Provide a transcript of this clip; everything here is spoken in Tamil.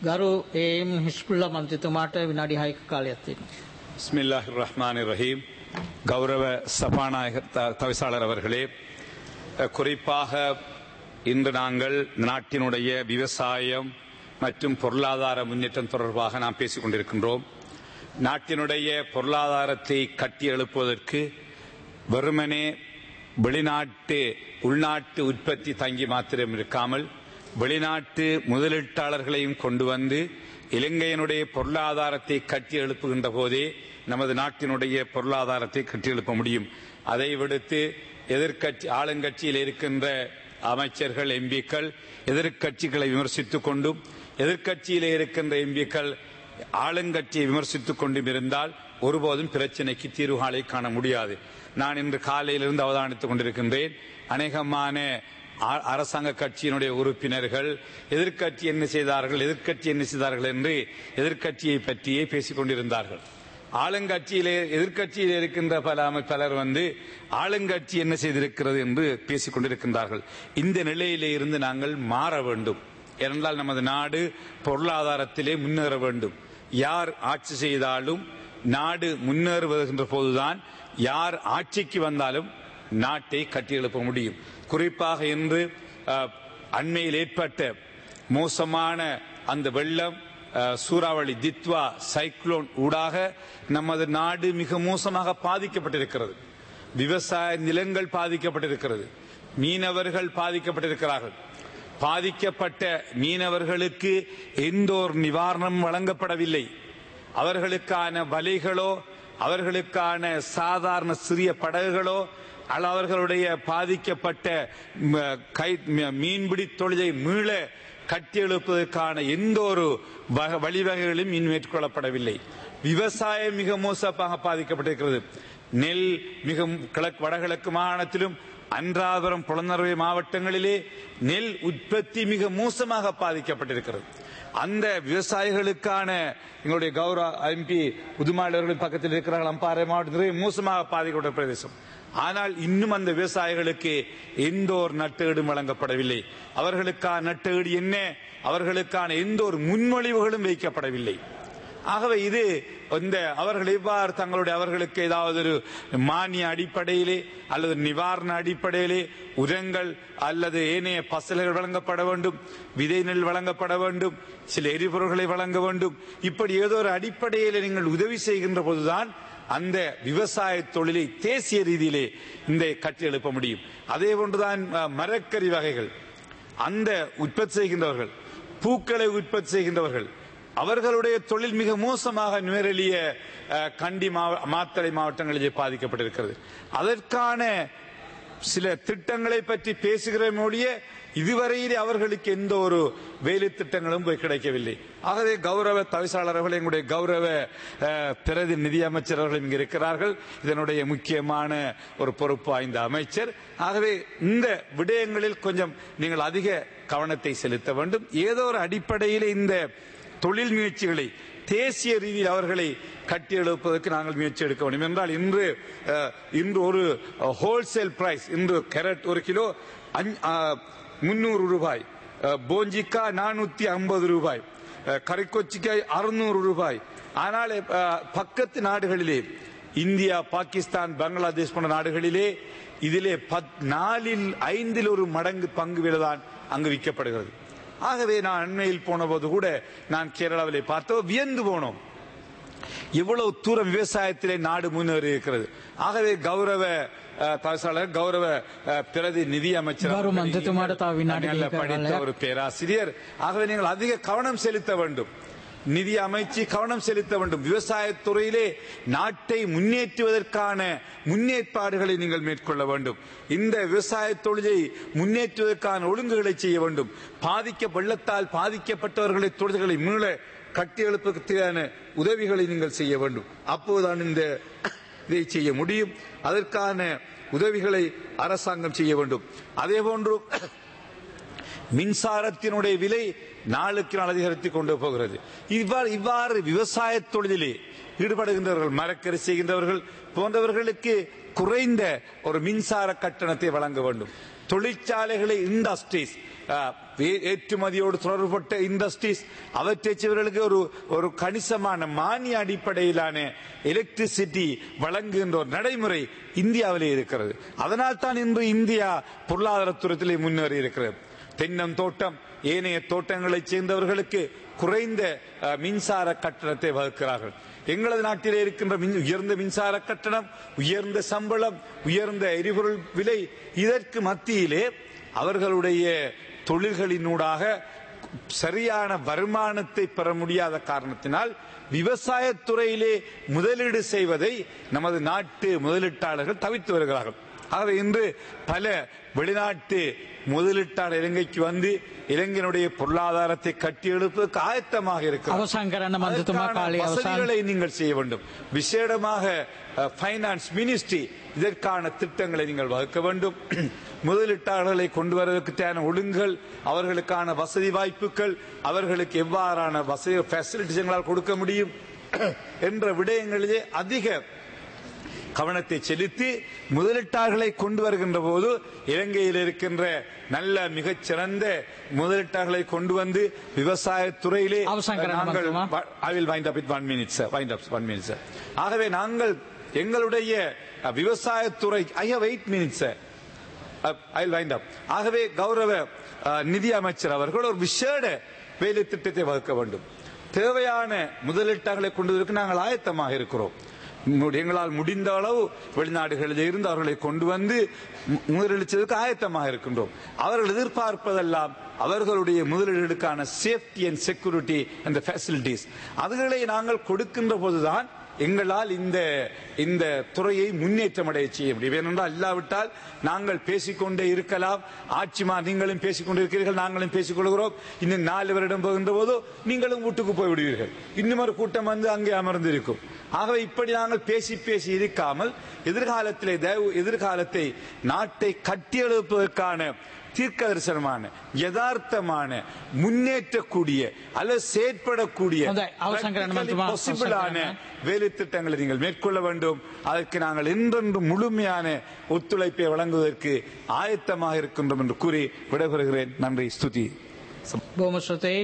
ගරු ඒම් හිස්පුල්ල මන්ත්‍රතුමාට විනාඩි හයක කාලයක් තියෙනවා. பிஸ்மில்லாஹ் ரஹ்மான் ரஹீம் கௌரவ சபாநாயகர் த- தவிசாளர் அவர்களே அஹ், குறிப்பாக இன்று நாங்கள் நாட்டினுடைய விவசாயம் மற்றும் பொருளாதார முன்னேற்றம் தொடர்பாக நாம் பேசிக் கொண்டிருக்கின்றோம் நாட்டினுடைய பொருளாதாரத்தை கட்டி எழுப்புவதற்கு வெறுமனே வெளிநாட்டு உள்நாட்டு உற்பத்தி தங்கி மாத்திரம் இருக்காமல் வெளிநாட்டு முதலீட்டாளர்களையும் கொண்டு வந்து இலங்கையினுடைய பொருளாதாரத்தை கட்டி எழுப்புகின்ற போதே நமது நாட்டினுடைய பொருளாதாரத்தை கட்டி எழுப்ப முடியும் அதை விடுத்து எதிர்க்கட்சி ஆளுங்கட்சியில் இருக்கின்ற அமைச்சர்கள் எம்பிக்கள் எதிர்க்கட்சிகளை விமர்சித்துக் கொண்டும் எதிர்க்கட்சியிலே இருக்கின்ற எம்பிக்கள் ஆளுங்கட்சியை விமர்சித்துக் கொண்டும் இருந்தால் ஒருபோதும் பிரச்சனைக்கு தீர்வு காலை காண முடியாது நான் இன்று காலையிலிருந்து அவதானித்துக் கொண்டிருக்கின்றேன் அநேகமான அ- அரசாங்க கட்சியினுடைய உறுப்பினர்கள் எதிர்க்கட்சி என்ன செய்தார்கள் எதிர்க்கட்சி என்ன செய்தார்கள் என்று எதிர்க்கட்சியை பற்றியே பேசிக் கொண்டிருந்தார்கள் ஆளுங்கட்சியிலே எதிர்க்கட்சியில் இருக்கின்ற பல அமை- பலர் வந்து ஆளுங்கட்சி என்ன செய்திருக்கிறது என்று பேசிக் கொண்டிருக்கின்றார்கள் இந்த நிலையிலே இருந்து நாங்கள் மாற வேண்டும் ஏனென்றால் நமது நாடு பொருளாதாரத்திலே முன்னேற வேண்டும் யார் ஆட்சி செய்தாலும் நாடு முன்னேறுவதுகின்ற போதுதான் யார் ஆட்சிக்கு வந்தாலும் நாட்டை கட்டியெழுப்ப முடியும் குறிப்பாக இன்று அஹ், அண்மையில் ஏற்பட்ட மோசமான அந்த வெள்ளம் அஹ், சூறாவளி தித்வா சைக்ளோன் ஊடாக நமது நாடு மிக மோசமாக பாதிக்கப்பட்டிருக்கிறது விவசாய நிலங்கள் பாதிக்கப்பட்டிருக்கிறது மீனவர்கள் பாதிக்கப்பட்டிருக்கிறார்கள் பாதிக்கப்பட்ட மீனவர்களுக்கு எந்த ஒரு நிவாரணம் வழங்கப்படவில்லை அவர்களுக்கான வலைகளோ அவர்களுக்கான சாதாரண சிறிய படகுகளோ அல்ல அவர்களுடைய பாதிக்கப்பட்ட ம, கை ம- மீன்பிடி தொழிலை மீள கட்டியெழுப்பதற்கான எந்த ஒரு வக- வழிவகைகளும் இன்னும் மேற்கொள்ளப்படவில்லை விவசாயம் மிக மோசமாக பாதிக்கப்பட்டிருக்கிறது நெல் மிக கிழக்கு வடகிழக்கு மாகாணத்திலும் அன்றாபுரம் புலனறுவை மாவட்டங்களிலே நெல் உற்பத்தி மிக மோசமாக பாதிக்கப்பட்டிருக்கிறது அந்த விவசாயிகளுக்கான எங்களுடைய கௌரவ எம்பி புதுமாளர்கள் பக்கத்தில் இருக்கிறார்கள் அம்பாறை மாவட்டம் நிறைய மோசமாக பாதிக்கப்பட்ட பிரதேசம் ஆனால் இன்னும் அந்த விவசாயிகளுக்கு எந்த ஒரு நட்டீடும் வழங்கப்படவில்லை அவர்களுக்கான நட்டீடு என்ன அவர்களுக்கான எந்த ஒரு முன்மொழிவுகளும் வைக்கப்படவில்லை ஆகவே இது இந்த அவர்கள் எவ்வாறு தங்களுடைய அவர்களுக்கு ஏதாவது ஒரு மானிய அடிப்படையிலே அல்லது நிவாரண அடிப்படையிலே உரங்கள் அல்லது ஏனைய பசல்கள் வழங்கப்பட வேண்டும் விதை நெல் வழங்கப்பட வேண்டும் சில எரிபொருள்களை வழங்க வேண்டும் இப்படி ஏதோ ஒரு அடிப்படையில் நீங்கள் உதவி செய்கின்ற போதுதான் அந்த விவசாய தொழிலை தேசிய ரீதியிலே இந்த கட்டி எழுப்ப முடியும் அதே போன்றுதான் அஹ், மரக்கறி வகைகள் அந்த உற்பத்தி செய்கின்றவர்கள் பூக்களை உற்பத்தி செய்கின்றவர்கள் அவர்களுடைய தொழில் மிக மோசமாக நுவரெலிய அஹ், கண்டி மாவ- மாத்தளை மாவட்டங்களிலே பாதிக்கப்பட்டிருக்கிறது அதற்கான சில திட்டங்களை பற்றி பேசுகிற மொழிய இதுவரையிலே அவர்களுக்கு எந்த ஒரு வேலை திட்டங்களும் போய் கிடைக்கவில்லை ஆகவே கௌரவ தவிசாளர் அவர்கள் எங்களுடைய கௌரவ அஹ், பிரதி நிதியமைச்சர் அவர்கள் இங்கு இருக்கிறார்கள் இதனுடைய முக்கியமான ஒரு பொறுப்பு வாய்ந்த அமைச்சர் ஆகவே இந்த விடயங்களில் கொஞ்சம் நீங்கள் அதிக கவனத்தை செலுத்த வேண்டும் ஏதோ ஒரு அடிப்படையில் இந்த தொழில் முயற்சிகளை தேசிய ரீதியில் அவர்களை கட்டி எழுப்பதற்கு நாங்கள் முயற்சி எடுக்க வேண்டும் என்றால் இன்று அஹ், இன்று ஒரு ஹோல்சேல் பிரைஸ் இன்று கேரட் ஒரு கிலோ முன்னூறு ரூபாய் அஹ், போஞ்சிக்காய் நானூத்தி ஐம்பது ரூபாய் அஹ், கறிக்கொச்சிக்காய் அறுநூறு ரூபாய் ஆனால் அஹ், பக்கத்து நாடுகளிலே இந்தியா பாகிஸ்தான் பங்களாதேஷ் போன்ற நாடுகளிலே இதிலே பத் நாலில் ஐந்தில் ஒரு மடங்கு பங்கு விலைதான் அங்கு விற்கப்படுகிறது ஆகவே நான் அண்மையில் போன போது கூட நான் கேரளாவிலே பார்த்தோ வியந்து போனோம் இவ்வளவு தூரம் விவசாயத்திலே நாடு முன்னேறி இருக்கிறது ஆகவே கௌரவ அஹ், தவிசாளர் கௌரவ அஹ், பிரதி நிதி அமைச்சர் கௌரவ மந்திரித்துமாட தாவு வினாடி நல்ல கேட்க படித்த வேலையா? ஒரு பேராசிரியர் ஆகவே நீங்கள் அதிக கவனம் செலுத்த வேண்டும் நிதி அமைச்சு கவனம் செலுத்த வேண்டும் விவசாயத் துறையிலே நாட்டை முன்னேற்றுவதற்கான முன்னேற்பாடுகளை நீங்கள் மேற்கொள்ள வேண்டும் இந்த விவசாய தொழிலை முன்னேற்றுவதற்கான ஒழுங்குகளை செய்ய வேண்டும் பாதிக்க வெள்ளத்தால் பாதிக்கப்பட்டவர்களை தொழில்களை மீள கட்டி எழுப்பதற்கு தேவையான உதவிகளை நீங்கள் செய்ய வேண்டும் அப்போதுதான் இந்த இதை செய்ய முடியும் அதற்கான உதவிகளை அரசாங்கம் செய்ய வேண்டும் அதே போன்று மின்சாரத்தினுடைய விலை நாளுக்கு நாள் அதிகரித்துக் கொண்டு போகிறது இவ்வாறு இவ்வாறு விவசாய தொழிலிலே ஈடுபடுகின்றவர்கள் மரக்கறி செய்கின்றவர்கள் போன்றவர்களுக்கு குறைந்த ஒரு மின்சார கட்டணத்தை வழங்க வேண்டும் தொழிற்சாலைகளை இண்டஸ்ட்ரீஸ் ஏற்றுமதியோடு தொடர்பட்ட இண்டஸ்ட்ரீஸ் அவற்றை செய்வர்களுக்கு ஒரு ஒரு கணிசமான மானிய அடிப்படையிலான எலக்ட்ரிசிட்டி வழங்குகின்ற ஒரு நடைமுறை இந்தியாவிலே இருக்கிறது அதனால் தான் இன்று இந்தியா பொருளாதாரத்துறையிலே முன்னேறி இருக்கிறது தென்னம் தோட்டம் ஏனைய தோட்டங்களைச் சேர்ந்தவர்களுக்கு குறைந்த அஹ், மின்சார கட்டணத்தை வகுக்கிறார்கள் எங்களது நாட்டிலே இருக்கின்ற மின் உயர்ந்த மின்சார கட்டணம் உயர்ந்த சம்பளம் உயர்ந்த எரிபொருள் விலை இதற்கு மத்தியிலே அவர்களுடைய தொழில்களினூடாக சரியான வருமானத்தை பெற முடியாத காரணத்தினால் விவசாயத்துறையிலே முதலீடு செய்வதை நமது நாட்டு முதலீட்டாளர்கள் தவிர்த்து வருகிறார்கள் ஆகவே இன்று பல வெளிநாட்டு முதலீட்டாளர் இலங்கைக்கு வந்து இலங்கையினுடைய பொருளாதாரத்தை கட்டியெழுப்பதற்கு ஆயத்தமாக இருக்கிறார் අවසන් කරන්න මන්ත්‍රතුමා அதற்கான කාලය අවසන් வசதிகளை நீங்கள் செய்ய வேண்டும் விசேடமாக பைனான்ஸ் மினிஸ்ட்ரி இதற்கான திட்டங்களை நீங்கள் வகுக்க வேண்டும் முதலீட்டாளர்களை கொண்டு வருவதற்கு தேவையான ஒழுங்குகள் அவர்களுக்கான வசதி வாய்ப்புகள் அவர்களுக்கு எவ்வாறான வசதி ஃபெசிலிட்டிஸ் எங்களால் கொடுக்க முடியும் என்ற விடயங்களிலே அதிக கவனத்தை செலுத்தி முதலீட்டாளர்களை கொண்டு வருகின்ற போது இலங்கையில் இருக்கின்ற நல்ல மிகச் சிறந்த முதலீட்டாளர்களை கொண்டு வந்து விவசாயத்துறையிலே அவசான் கரண நாங்கள் மருத்துவமா? I will wind up with one minute sir wind up one minute sir ஆகவே நாங்கள் எங்களுடைய அஹ், விவசாயத்துறை I have eight minutes sir I wind up ஆகவே கௌரவ அஹ், நிதி அமைச்சர் அவர்கள் ஒரு விசேட வேலை திட்டத்தை வகுக்க வேண்டும் தேவையான முதலீட்டாளர்களை கொண்டு வருவதற்கு நாங்கள் ஆயத்தமாக இருக்கிறோம் மு- எங்களால் முடிந்த அளவு வெளிநாடுகளில் இருந்து அவர்களை கொண்டு வந்து மு- முதலீடுவதற்கு ஆயத்தமாக இருக்கின்றோம் அவர்கள் எதிர்பார்ப்பதெல்லாம் அவர்களுடைய முதலீடுகளுக்கான சேஃப்டி அண்ட் செக்யூரிட்டி அந்த ஃபெசிலிட்டிஸ் அதுகளை நாங்கள் கொடுக்கின்ற போதுதான் எங்களால் இந்த இந்த துறையை முன்னேற்றம் அடைய செய்ய முடியும் ஏனென்றால் இல்லாவிட்டால் நாங்கள் பேசிக்கொண்டே இருக்கலாம் ஆட்சிமா நீங்களும் பேசிக்கொண்டு இருக்கிறீர்கள் நாங்களும் பேசிக் கொள்கிறோம் இன்னும் நாலு வருடம் போகின்ற போதோ நீங்களும் வீட்டுக்கு போய் விடுவீர்கள் இன்னும் ஒரு கூட்டம் வந்து அங்கே அமர்ந்திருக்கும் ஆகவே இப்படி நாங்கள் பேசி பேசி இருக்காமல் எதிர்காலத்திலே தயவு- எதிர்காலத்தை நாட்டை கட்டியெழுப்பதற்கான தீர்க்க தரிசனமான யதார்த்தமான முன்னேற்றக்கூடிய அல்லது செயற்படக்கூடிய හොඳයි. අවසන් කරන්න මන්ත්‍රතුමා. பாசிபிளான අවසන් කරන්න. வேலை திட்டங்களை நீங்கள் மேற்கொள்ள வேண்டும் அதற்கு நாங்கள் என்றென்றும் முழுமையான ஒத்துழைப்பை வழங்குவதற்கு ஆயத்தமாக இருக்கின்றோம் என்று கூறி விடைபெறுகிறேன் நன்றி ஸ்துதி බොහොම ස්තුතියි